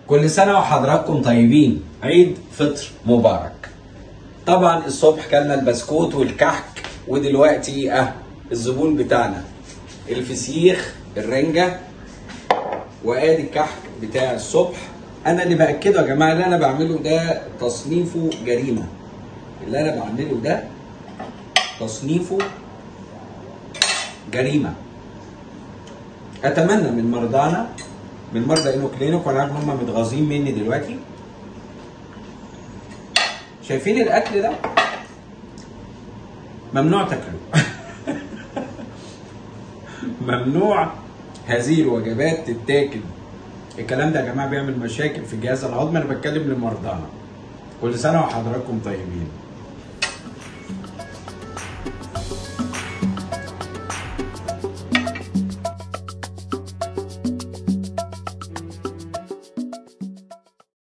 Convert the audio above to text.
كل سنة وحضراتكم طيبين عيد فطر مبارك طبعا الصبح كلنا البسكوت والكحك ودلوقتي اه الزبون بتاعنا الفسيخ الرنجة وادي الكحك بتاع الصبح انا اللي باكده يا جماعه اللي انا بعمله ده تصنيفه جريمه اللي انا بعمله ده تصنيفه جريمه اتمنى من مرضانا من مرضى انو كلينيك وانا عارف ان هم متغاظين مني دلوقتي شايفين الاكل ده ممنوع تاكله ممنوع هذه الوجبات تتاكل الكلام ده يا جماعه بيعمل مشاكل في الجهاز الهضمي انا بتكلم لمرضانا كل سنه وحضراتكم طيبين